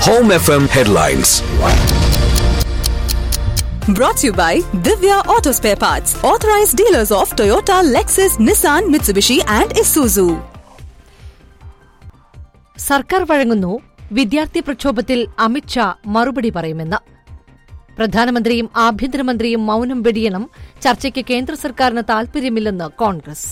Home FM headlines. Brought to you by Divya Auto Spare Parts, authorized dealers of Toyota, Lexus, Nissan, Mitsubishi, and Isuzu. സർക്കാർ വഴങ്ങുന്നു വിദ്യാർത്ഥി പ്രക്ഷോഭത്തിൽ അമിത്ഷാ മറുപടി പറയുമെന്ന് പ്രധാനമന്ത്രിയും ആഭ്യന്തരമന്ത്രിയും മൌനം വെടിയണം ചർച്ചയ്ക്ക് കേന്ദ്ര സർക്കാരിന് താൽപര്യമില്ലെന്ന് കോൺഗ്രസ്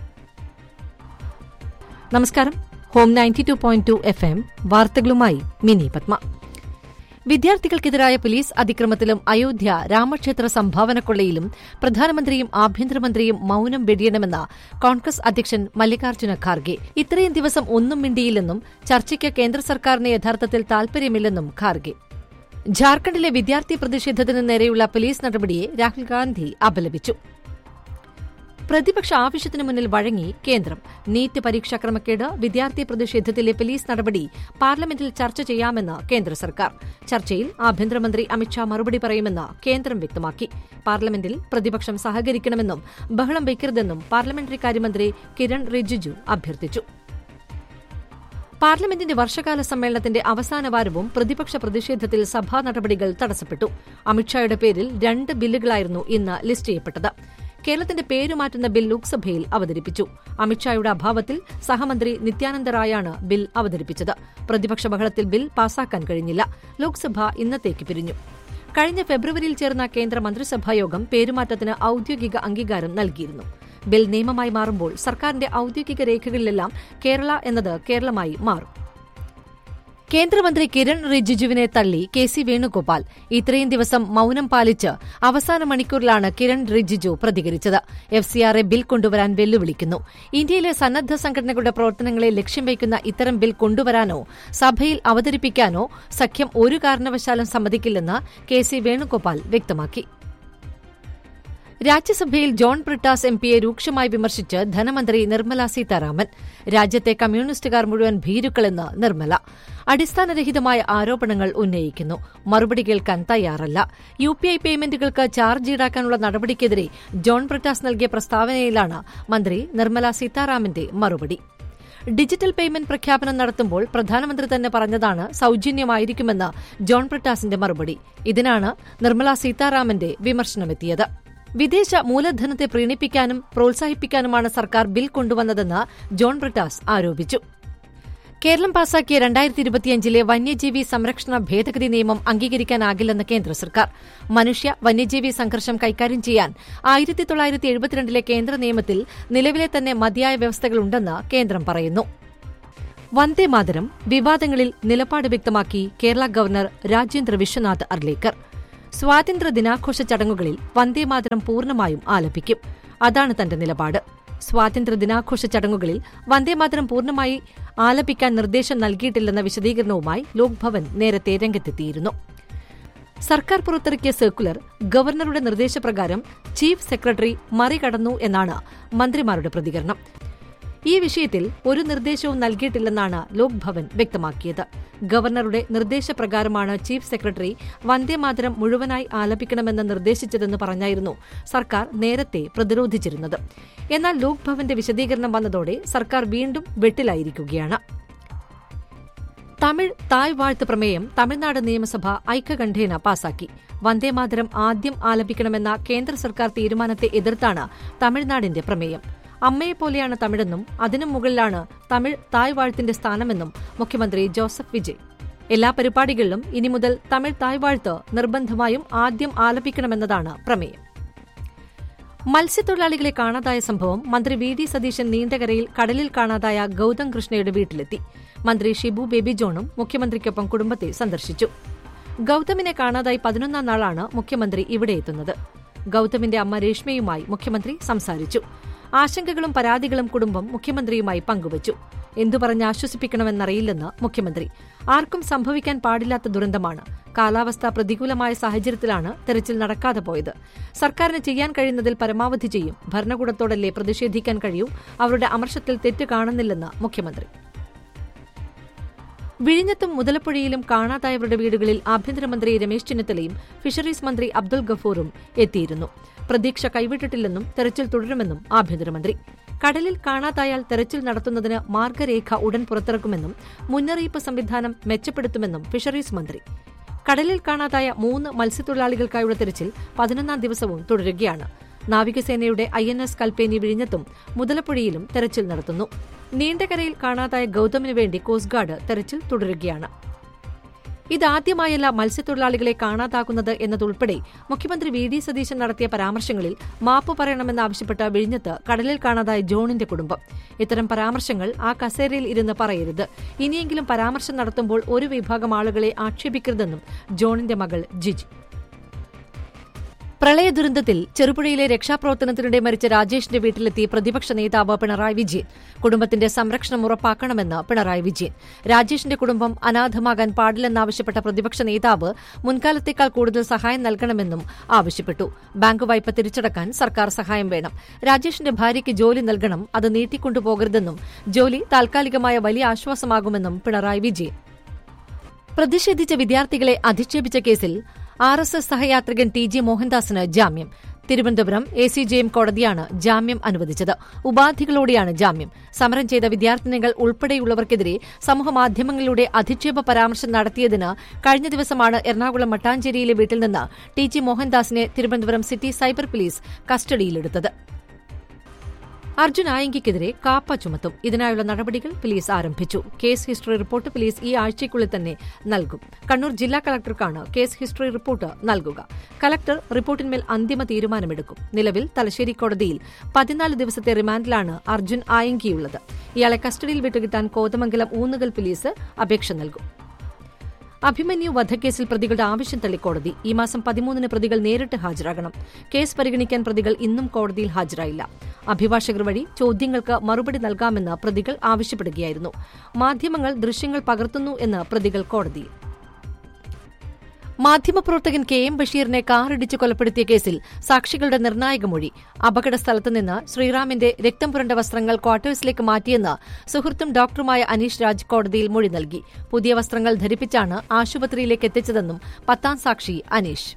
നമസ്കാരം home ninety two point two F M വാർത്തകളുമായി മിനി പത്മ വിദ്യാർത്ഥികൾക്കെതിരായ പോലീസ് അതിക്രമത്തിലും അയോധ്യ രാമക്ഷേത്ര സംഭാവന കൊള്ളയിലും പ്രധാനമന്ത്രിയും ആഭ്യന്തരമന്ത്രിയും മൌനം വെടിയണമെന്ന കോൺഗ്രസ് അധ്യക്ഷൻ മല്ലികാർജ്ജുന ഖാർഗെ ഇത്രയും ദിവസം ഒന്നും മിണ്ടിയില്ലെന്നും ചർച്ചയ്ക്ക് കേന്ദ്ര സർക്കാരിന് യഥാർത്ഥത്തിൽ താൽപര്യമില്ലെന്നും ഖാർഗെ ജാർഖണ്ഡിലെ വിദ്യാർത്ഥി പ്രതിഷേധത്തിന് നേരെയുള്ള പോലീസ് നടപടിയെ രാഹുൽ ഗാന്ധി അപലപിച്ചു പ്രതിപക്ഷ ആവശ്യത്തിന് മുന്നിൽ വഴങ്ങി കേന്ദ്രം നീറ്റ് പരീക്ഷാ ക്രമക്കേട് വിദ്യാർത്ഥി പ്രതിഷേധത്തിലെ പോലീസ് നടപടി പാർലമെന്റിൽ ചർച്ച ചെയ്യാമെന്ന് കേന്ദ്ര സർക്കാർ ചർച്ചയിൽ ആഭ്യന്തരമന്ത്രി അമിത്ഷാ മറുപടി പറയുമെന്ന് കേന്ദ്രം വ്യക്തമാക്കി പാർലമെന്റിൽ പ്രതിപക്ഷം സഹകരിക്കണമെന്നും ബഹളം വയ്ക്കരുതെന്നും പാർലമെന്ററി കാര്യമന്ത്രി കിരൺ റിജിജു അഭ്യർത്ഥിച്ചു പാർലമെന്റിന്റെ വർഷകാല സമ്മേളനത്തിന്റെ അവസാന വാരവും പ്രതിപക്ഷ പ്രതിഷേധത്തിൽ സഭാ നടപടികൾ തടസ്സപ്പെട്ടു അമിത്ഷായുടെ പേരിൽ രണ്ട് ബില്ലുകളായിരുന്നു ഇന്ന് ലിസ്റ്റ് ചെയ്യപ്പെട്ടത് കേരളത്തിന്റെ പേരുമാറ്റുന്ന ബിൽ ലോക്സഭയിൽ അവതരിപ്പിച്ചു അമിത്ഷായുടെ അഭാവത്തിൽ സഹമന്ത്രി നിത്യാനന്ദ റായാണ് ബിൽ അവതരിപ്പിച്ചത് പ്രതിപക്ഷ ബഹളത്തിൽ ബിൽ പാസാക്കാൻ കഴിഞ്ഞില്ല ലോക്സഭ ഇന്നത്തേക്ക് പിരിഞ്ഞു കഴിഞ്ഞ ഫെബ്രുവരിയിൽ ചേർന്ന കേന്ദ്ര മന്ത്രിസഭായോഗം പേരുമാറ്റത്തിന് ഔദ്യോഗിക അംഗീകാരം നൽകിയിരുന്നു ബിൽ നിയമമായി മാറുമ്പോൾ സർക്കാരിന്റെ ഔദ്യോഗിക രേഖകളിലെല്ലാം കേരള എന്നത് കേരളമായി മാറും കേന്ദ്രമന്ത്രി കിരൺ റിജിജുവിനെ തള്ളി കെ സി വേണുഗോപാൽ ഇത്രയും ദിവസം മൌനം പാലിച്ച് അവസാന മണിക്കൂറിലാണ് കിരൺ റിജിജു പ്രതികരിച്ചത് എഫ് സിആറെ ബിൽ കൊണ്ടുവരാൻ വെല്ലുവിളിക്കുന്നു ഇന്ത്യയിലെ സന്നദ്ധ സംഘടനകളുടെ പ്രവർത്തനങ്ങളെ ലക്ഷ്യം വയ്ക്കുന്ന ഇത്തരം ബിൽ കൊണ്ടുവരാനോ സഭയിൽ അവതരിപ്പിക്കാനോ സഖ്യം ഒരു കാരണവശാലും സമ്മതിക്കില്ലെന്ന് കെ സി വേണുഗോപാൽ വ്യക്തമാക്കി രാജ്യസഭയിൽ ജോൺ ബ്രിട്ടാസ് എം പിയെ രൂക്ഷമായി വിമർശിച്ച് ധനമന്ത്രി നിർമ്മല സീതാരാമൻ രാജ്യത്തെ കമ്മ്യൂണിസ്റ്റുകാർ മുഴുവൻ ഭീരുക്കളെന്ന് നിർമ്മല അടിസ്ഥാനരഹിതമായ ആരോപണങ്ങൾ ഉന്നയിക്കുന്നു മറുപടി കേൾക്കാൻ തയ്യാറല്ല യു പി ഐ പേയ്മെന്റുകൾക്ക് ചാർജ് ഈടാക്കാനുള്ള നടപടിക്കെതിരെ ജോൺ ബ്രിട്ടാസ് നൽകിയ പ്രസ്താവനയിലാണ് മന്ത്രി നിർമ്മല സീതാരാമന്റെ മറുപടി ഡിജിറ്റൽ പേയ്മെന്റ് പ്രഖ്യാപനം നടത്തുമ്പോൾ പ്രധാനമന്ത്രി തന്നെ പറഞ്ഞതാണ് സൌജന്യമായിരിക്കുമെന്ന് ജോൺ ബ്രിട്ടാസിന്റെ മറുപടി ഇതിനാണ് നിർമ്മല സീതാരാമന്റെ വിമർശനമെത്തിയത് വിദേശ മൂലധനത്തെ പ്രീണിപ്പിക്കാനും പ്രോത്സാഹിപ്പിക്കാനുമാണ് സർക്കാർ ബിൽ കൊണ്ടുവന്നതെന്ന് ജോൺ ബ്രിട്ടാസ് ആരോപിച്ചു കേരളം പാസാക്കിയ രണ്ടായിരത്തി ഇരുപത്തിയഞ്ചിലെ വന്യജീവി സംരക്ഷണ ഭേദഗതി നിയമം അംഗീകരിക്കാനാകില്ലെന്ന് കേന്ദ്ര സർക്കാർ മനുഷ്യ വന്യജീവി സംഘർഷം കൈകാര്യം ചെയ്യാൻ ആയിരത്തി തൊള്ളായിരത്തി എഴുപത്തിരണ്ടിലെ കേന്ദ്ര നിയമത്തിൽ നിലവിലെ തന്നെ മതിയായ വ്യവസ്ഥകളുണ്ടെന്ന് കേന്ദ്രം പറയുന്നു വന്ദേമാതരം വിവാദങ്ങളിൽ നിലപാട് വ്യക്തമാക്കി കേരള ഗവർണർ രാജേന്ദ്ര വിശ്വനാഥ് അർലേക്കർ സ്വാതന്ത്ര്യ ദിനാഘോഷ ചടങ്ങുകളിൽ വന്ദേമാതരം പൂർണ്ണമായും ആലപിക്കും അതാണ് തന്റെ നിലപാട് സ്വാതന്ത്ര്യ ദിനാഘോഷ ചടങ്ങുകളിൽ വന്ദേമാതരം പൂർണ്ണമായി ആലപിക്കാൻ നിർദ്ദേശം നൽകിയിട്ടില്ലെന്ന വിശദീകരണവുമായി ലോക്ഭവൻ നേരത്തെ രംഗത്തെത്തിയിരുന്നു സർക്കാർ പുറത്തിറക്കിയ സർക്കുലർ ഗവർണറുടെ നിർദ്ദേശപ്രകാരം ചീഫ് സെക്രട്ടറി മറികടന്നു എന്നാണ് മന്ത്രിമാരുടെ പ്രതികരണം ഈ വിഷയത്തിൽ ഒരു നിർദ്ദേശവും നൽകിയിട്ടില്ലെന്നാണ് ലോക്ഭവൻ വ്യക്തമാക്കിയത് ഗവർണറുടെ നിർദ്ദേശപ്രകാരമാണ് ചീഫ് സെക്രട്ടറി വന്ദേമാതരം മുഴുവനായി ആലപിക്കണമെന്ന് നിർദ്ദേശിച്ചതെന്ന് പറഞ്ഞായിരുന്നു സർക്കാർ നേരത്തെ പ്രതിരോധിച്ചിരുന്നത് എന്നാൽ ലോക്ഭവന്റെ വിശദീകരണം വന്നതോടെ സർക്കാർ വീണ്ടും വെട്ടിലായിരിക്കുകയാണ് തമിഴ് തായ് വാഴ്ത്ത് പ്രമേയം തമിഴ്നാട് നിയമസഭ ഐക്യകണ്ഠേന പാസാക്കി വന്ദേമാതരം ആദ്യം ആലപിക്കണമെന്ന കേന്ദ്ര സർക്കാർ തീരുമാനത്തെ എതിർത്താണ് തമിഴ്നാടിന്റെ പ്രമേയം അമ്മയെപ്പോലെയാണ് തമിഴെന്നും അതിനും മുകളിലാണ് തമിഴ് തായ് വാഴ്ത്തിന്റെ സ്ഥാനമെന്നും മുഖ്യമന്ത്രി ജോസഫ് വിജയ് എല്ലാ പരിപാടികളിലും ഇനി മുതൽ തമിഴ് തായ് വാഴ്ത്ത് നിർബന്ധമായും ആദ്യം ആലപിക്കണമെന്നതാണ് പ്രമേയം മത്സ്യത്തൊഴിലാളികളെ കാണാതായ സംഭവം മന്ത്രി വി ഡി സതീശൻ നീണ്ടകരയിൽ കടലിൽ കാണാതായ ഗൌതം കൃഷ്ണയുടെ വീട്ടിലെത്തി മന്ത്രി ഷിബു ബേബി ജോണും മുഖ്യമന്ത്രിക്കൊപ്പം കുടുംബത്തെ സന്ദർശിച്ചു ഗൌതമിനെ കാണാതായി പതിനൊന്നാം നാളാണ് മുഖ്യമന്ത്രി ഇവിടെ എത്തുന്നത് ഗൌതമിന്റെ അമ്മ രേഷ്മയുമായി മുഖ്യമന്ത്രി സംസാരിച്ചു ആശങ്കകളും പരാതികളും കുടുംബം മുഖ്യമന്ത്രിയുമായി പങ്കുവച്ചു എന്തു പറഞ്ഞ് ആശ്വസിപ്പിക്കണമെന്നറിയില്ലെന്ന് മുഖ്യമന്ത്രി ആർക്കും സംഭവിക്കാൻ പാടില്ലാത്ത ദുരന്തമാണ് കാലാവസ്ഥ പ്രതികൂലമായ സാഹചര്യത്തിലാണ് തെരച്ചിൽ നടക്കാതെ പോയത് സർക്കാരിന് ചെയ്യാൻ കഴിയുന്നതിൽ പരമാവധി ചെയ്യും ഭരണകൂടത്തോടല്ലേ പ്രതിഷേധിക്കാൻ കഴിയൂ അവരുടെ അമർഷത്തിൽ തെറ്റ് കാണുന്നില്ലെന്ന് മുഖ്യമന്ത്രി വിഴിഞ്ഞത്തും മുതലപ്പുഴയിലും കാണാതായവരുടെ വീടുകളിൽ ആഭ്യന്തരമന്ത്രി രമേശ് ചെന്നിത്തലയും ഫിഷറീസ് മന്ത്രി അബ്ദുൾ ഗഫൂറും എത്തിയിരുന്നു പ്രതീക്ഷ കൈവിട്ടിട്ടില്ലെന്നും തെരച്ചിൽ തുടരുമെന്നും ആഭ്യന്തരമന്ത്രി കടലിൽ കാണാതായാൽ തെരച്ചിൽ നടത്തുന്നതിന് മാർഗരേഖ ഉടൻ പുറത്തിറക്കുമെന്നും മുന്നറിയിപ്പ് സംവിധാനം മെച്ചപ്പെടുത്തുമെന്നും ഫിഷറീസ് മന്ത്രി കടലിൽ കാണാതായ മൂന്ന് മത്സ്യത്തൊഴിലാളികൾക്കായുള്ള തെരച്ചിൽ പതിനൊന്നാം ദിവസവും തുടരുകയാണ് നാവികസേനയുടെ ഐ എൻ എസ് കൽപ്പേനി വിഴിഞ്ഞത്തും മുതലപ്പുഴയിലും തെരച്ചിൽ നടത്തുന്നു നീണ്ടകരയിൽ കാണാതായ ഗൌതമിനു വേണ്ടി കോസ്റ്റ് ഗാർഡ് തെരച്ചിൽ തുടരുകയാണ് ഇതാദ്യമായല്ല മത്സ്യത്തൊഴിലാളികളെ കാണാതാകുന്നത് എന്നതുൾപ്പെടെ മുഖ്യമന്ത്രി വി ഡി സതീശൻ നടത്തിയ പരാമർശങ്ങളിൽ മാപ്പ് പറയണമെന്നാവശ്യപ്പെട്ട് വിഴിഞ്ഞത്ത് കടലിൽ കാണാതായ ജോണിന്റെ കുടുംബം ഇത്തരം പരാമർശങ്ങൾ ആ കസേരയിൽ ഇരുന്ന് പറയരുത് ഇനിയെങ്കിലും പരാമർശം നടത്തുമ്പോൾ ഒരു വിഭാഗം ആളുകളെ ആക്ഷേപിക്കരുതെന്നും ജോണിന്റെ മകൾ ജിജി പ്രളയ ദുരന്തത്തിൽ ചെറുപുഴയിലെ രക്ഷാപ്രവർത്തനത്തിനിടെ മരിച്ച രാജേഷിന്റെ വീട്ടിലെത്തി പ്രതിപക്ഷ നേതാവ് പിണറായി വിജയൻ കുടുംബത്തിന്റെ സംരക്ഷണം ഉറപ്പാക്കണമെന്ന് പിണറായി വിജയൻ രാജേഷിന്റെ കുടുംബം അനാഥമാകാൻ പാടില്ലെന്നാവശ്യപ്പെട്ട പ്രതിപക്ഷ നേതാവ് മുൻകാലത്തേക്കാൾ കൂടുതൽ സഹായം നൽകണമെന്നും ആവശ്യപ്പെട്ടു ബാങ്ക് വായ്പ തിരിച്ചടക്കാൻ സർക്കാർ സഹായം വേണം രാജേഷിന്റെ ഭാര്യയ്ക്ക് ജോലി നൽകണം അത് നീട്ടിക്കൊണ്ടുപോകരുതെന്നും ജോലി താൽക്കാലികമായ വലിയ ആശ്വാസമാകുമെന്നും പിണറായി വിജയൻ പ്രതിഷേധിച്ച വിദ്യാർത്ഥികളെ അധിക്ഷേപിച്ച കേസിൽ ആർ എസ് എസ് സഹയാത്രികൻ ടി ജി മോഹൻദാസിന് ജാമ്യം Thiruvananthapuram A C J M കോടതിയാണ് ജാമ്യം അനുവദിച്ചത് ഉപാധികളോടെയാണ് ജാമ്യം സമരം ചെയ്ത വിദ്യാർത്ഥിനികൾ ഉൾപ്പെടെയുള്ളവർക്കെതിരെ സമൂഹമാധ്യമങ്ങളിലൂടെ അധിക്ഷേപ പരാമർശം നടത്തിയതിന് കഴിഞ്ഞ ദിവസമാണ് എറണാകുളം മട്ടാഞ്ചേരിയിലെ വീട്ടിൽ നിന്ന് ടി ജി മോഹൻദാസിനെ തിരുവനന്തപുരം സിറ്റി സൈബർ പോലീസ് കസ്റ്റഡിയിലെടുത്തത് അർജുൻ ആയങ്കിക്കെതിരെ കാപ്പ ചുമത്തും ഇതിനായുള്ള നടപടികൾ പോലീസ് ആരംഭിച്ചു കേസ് ഹിസ്റ്ററി റിപ്പോർട്ട് പോലീസ് ഈ ആഴ്ചയ്ക്കുള്ളിൽ തന്നെ നൽകും കണ്ണൂർ ജില്ലാ കളക്ടർക്കാണ് കേസ് ഹിസ്റ്ററി റിപ്പോർട്ട് നൽകുക കളക്ടർ റിപ്പോർട്ടിന്മേൽ അന്തിമ തീരുമാനമെടുക്കും നിലവിൽ തലശ്ശേരി കോടതിയിൽ പതിനാല് ദിവസത്തെ റിമാൻഡിലാണ് അർജുൻ ആയങ്കിയുള്ളത് ഇയാളെ കസ്റ്റഡിയിൽ വിട്ടുകിട്ടാൻ കോതമംഗലം ഊന്നുകൽ പോലീസ് അപേക്ഷ നൽകും അഭിമന്യു വധക്കേസിൽ പ്രതികളുടെ ആവശ്യം തള്ളി കോടതി ഈ മാസം പതിമൂന്നിന് പ്രതികൾ നേരിട്ട് ഹാജരാകണം കേസ് പരിഗണിക്കാൻ പ്രതികൾ ഇന്നും കോടതിയിൽ ഹാജരായില്ല അഭിഭാഷകർ വഴി ചോദ്യങ്ങൾക്ക് മറുപടി നൽകാമെന്ന് പ്രതികൾ ആവശ്യപ്പെടുകയായിരുന്നു മാധ്യമങ്ങൾ ദൃശ്യങ്ങൾ പകർത്തുന്നു എന്ന് പ്രതികൾ കോടതിയിൽ മാധ്യമപ്രവർത്തകൻ കെ എം ബഷീറിനെ കാറിടിച്ച് കൊലപ്പെടുത്തിയ കേസിൽ സാക്ഷികളുടെ നിർണായക മൊഴി അപകട സ്ഥലത്ത് നിന്ന് ശ്രീറാമിന്റെ രക്തം പുരണ്ട വസ്ത്രങ്ങൾ ക്വാർട്ടേഴ്സിലേക്ക് മാറ്റിയെന്ന് സുഹൃത്തും ഡോക്ടറുമായ അനീഷ് രാജ് കോടതിയിൽ മൊഴി നൽകി പുതിയ വസ്ത്രങ്ങൾ ധരിപ്പിച്ചാണ് ആശുപത്രിയിലേക്ക് എത്തിച്ചതെന്നും പത്താം സാക്ഷി അനീഷ്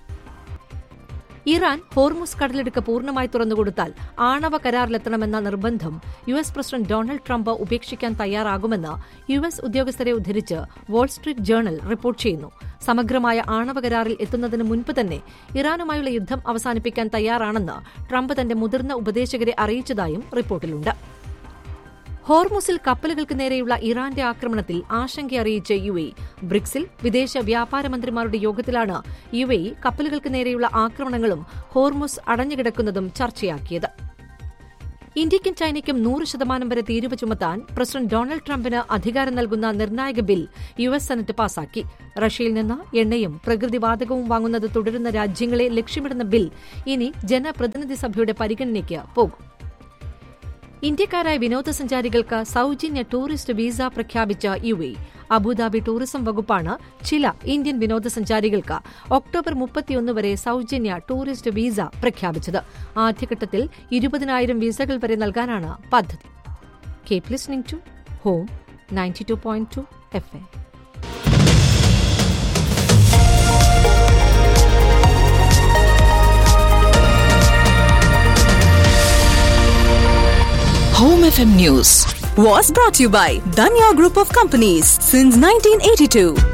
ഇറാൻ ഹോർമുസ് കടലിടുക്ക് പൂർണ്ണമായി തുറന്നുകൊടുത്താൽ ആണവ കരാറിലെത്തണമെന്ന നിർബന്ധം U S president Donald Trump ഉപേക്ഷിക്കാൻ തയ്യാറാകുമെന്ന് യു എസ് ഉദ്യോഗസ്ഥരെ ഉദ്ധരിച്ച് വാൾസ്ട്രീറ്റ് ജേണൽ റിപ്പോർട്ട് ചെയ്യുന്നു സമഗ്രമായ ആണവ കരാറിൽ എത്തുന്നതിന് മുൻപ് തന്നെ ഇറാനുമായുള്ള യുദ്ധം അവസാനിപ്പിക്കാൻ തയ്യാറാണെന്ന് ട്രംപ് തന്റെ മുതിർന്ന ഉപദേശകരെ അറിയിച്ചതായും റിപ്പോർട്ടിലുണ്ട് ഹോർമുസിൽ കപ്പലുകൾക്ക് നേരെയുള്ള ഇറാന്റെ ആക്രമണത്തിൽ ആശങ്ക അറിയിച്ച് യു എ ബ്രിക്സിൽ വിദേശ വ്യാപാര മന്ത്രിമാരുടെ യോഗത്തിലാണ് യു എ കപ്പലുകൾക്ക് നേരെയുള്ള ആക്രമണങ്ങളും ഹോർമുസ് അടഞ്ഞുകിടക്കുന്നതും ചർച്ചയാക്കിയത് ഇന്ത്യയ്ക്കും ചൈനയ്ക്കും നൂറ് ശതമാനം വരെ തീരുവ ചുമത്താൻ പ്രസിഡന്റ് ഡൊണാൾഡ് ട്രംപിന് അധികാരം നൽകുന്ന നിർണായക ബിൽ യു എസ് സെനറ്റ് പാസാക്കി റഷ്യയിൽ നിന്ന് എണ്ണയും പ്രകൃതിവാതകവും വാങ്ങുന്നത് തുടരുന്ന രാജ്യങ്ങളെ ലക്ഷ്യമിടുന്ന ബിൽ ഇനി ജനപ്രതിനിധി സഭയുടെ പരിഗണനയ്ക്ക് പോകും ഇന്ത്യക്കാരായ വിനോദസഞ്ചാരികൾക്ക് സൌജന്യ ടൂറിസ്റ്റ് വിസ പ്രഖ്യാപിച്ച യു എ അബുദാബി ടൂറിസം വകുപ്പാണ് ചില ഇന്ത്യൻ വിനോദസഞ്ചാരികൾക്ക് ഒക്ടോബർ മുപ്പത്തിയൊന്ന് വരെ സൌജന്യ ടൂറിസ്റ്റ് വിസ പ്രഖ്യാപിച്ചത് ആദ്യഘട്ടത്തിൽ ഇരുപതിനായിരം വിസകൾ വരെ നൽകാനാണ് പദ്ധതി keep listening to home ninety two point two F A Home FM News. Was brought to you by Danya Group of Companies since 1982.